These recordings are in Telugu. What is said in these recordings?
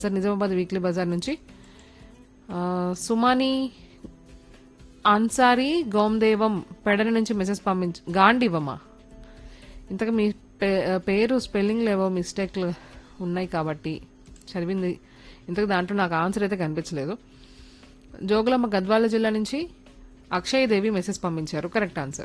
సార్ నిజామాబాద్ వీక్లీ బజార్ నుంచి ఆ, సుమాని అన్సారీ గోమ్దేవం పెడల నుంచి మెసేజ్ పంపించ గాండివమా ఇంతకు మీ పే- పేరు స్పెల్లింగ్ లేవో మిస్టేక్లు ఉన్నాయి కాబట్టి చదివింది ఇంతకు దాంట్లో నాకు ఆన్సర్ అయితే కనిపించలేదు జోగులమ్మ గద్వాల జిల్లా నుంచి అక్షయ్ దేవి మెసేజ్ పంపించారు కరెక్ట్ ఆన్సర్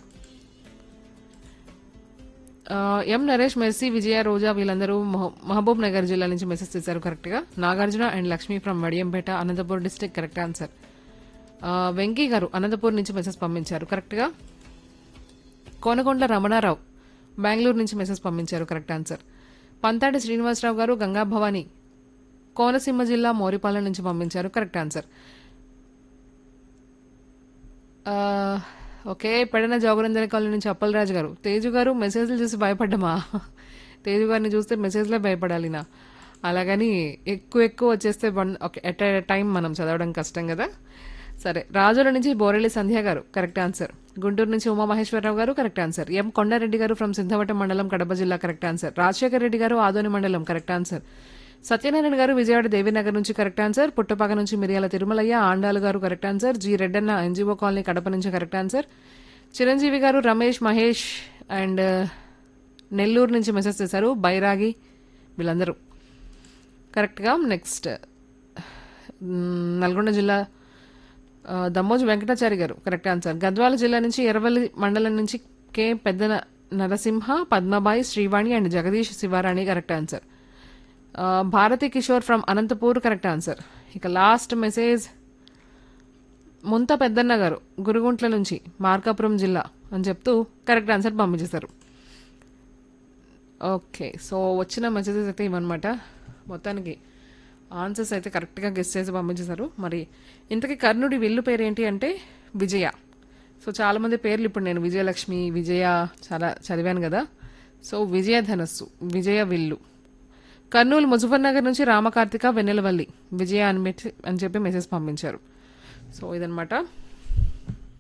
ఆ, ఎం నరేష్ మెర్సీ విజయ రోజా వీళ్ళందరూ మహ- మహబూబ్ నగర్ జిల్లా నుంచి మెసేజ్ చేశారు కరెక్ట్ గా Nagarjuna and Lakshmi from Vadiyampeta Anantapur district correct answer ఆ, వెంకీ గారు అనంతపూర్ నుంచి మెసేజ్ పంపించారు కరెక్ట్ గా కోనకొండ రమణారావు బెంగళూరు నుంచి మెసేజ్ పంపించారు కరెక్ట్ ఆన్సర్ పంతాడి శ్రీనివాసరావు గారు గంగా భవాని కోనసీమ జిల్లా మోరిపాలెం నుంచి పంపించారు కరెక్ట్ ఆన్సర్ ఆ, ఓకే పెడన జోగరంజన కాలనీ నుంచి అప్పలరాజు గారు తేజు గారు మెసేజ్లు చూసి భయపడ్డమా తేజు గారిని చూస్తే మెసేజ్లే భయపడాలి నా అలాగని ఎక్కువ ఎక్కువ వచ్చేస్తే one- okay at a time మనం చదవడం కష్టం కదా సరే రాజుల నుంచి బోరెల్లి సంధ్య గారు కరెక్ట్ ఆన్సర్ గుంటూరు నుంచి ఉమామహేశ్వరరావు గారు కరెక్ట్ ఆన్సర్ ఎం కొండారెడ్డి గారు ఫ్రమ్ సిద్ధవటం మండలం కడప జిల్లా కరెక్ట్ ఆన్సర్ రాజశేఖర్ రెడ్డి గారు ఆదోని మండలం కరెక్ట్ ఆన్సర్ సత్యనారాయణ గారు విజయవాడ దేవీనగర్ నుంచి కరెక్ట్ ఆన్సర్ పుట్టపాక నుంచి మిరియాల తిరుమలయ్య ఆండాలు గారు correct answer G Reddanna NGO colony Kadapa నుంచి కరెక్ట్ ఆన్సర్ చిరంజీవి గారు రమేష్ మహేష్ అండ్ నెల్లూరు నుంచి మెసేజ్ చేశారు బైరాగి వీళ్ళందరూ కరెక్ట్గా నెక్స్ట్ మ్, నల్గొండ జిల్లా ఆ, దమ్మోజు వెంకటాచారి గారు కరెక్ట్ ఆన్సర్ గద్వాల జిల్లా నుంచి ఎర్రవల్లి మండలం నుంచి కె పెద్ద న- Narasimha Padmabai Srivani and Jagadish Sivarani correct answer ఆ, Bharati Kishore from Anantapur correct answer ఇక లాస్ట్ మెసేజ్ ముంత పెద్దన్న గారు గురుగుంట్ల నుంచి మార్కాపురం జిల్లా అని చెప్తూ కరెక్ట్ ఆన్సర్ పంపించేశారు ఓకే సో వచ్చిన మెసేజెస్ అయితే ఇవన్నమాట మొత్తానికి ఆన్సర్స్ అయితే కరెక్ట్గా గెస్ట్ చేసి పంపించేశారు మరి ఇంతకీ కర్ణుడి విల్లు పేరు ఏంటి అంటే విజయ సో చాలామంది పేర్లు ఇప్పుడు నేను విజయలక్ష్మి విజయ చాలా చదివాను కదా సో విజయ ధనస్సు విజయ విల్లు కర్నూలు ముజఫర్ నగర్ నుంచి రామకార్తిక వెన్నెలవల్లి విజయ అని మెట్- అని చెప్పి మెసేజ్ పంపించారు సో ఇదనమాట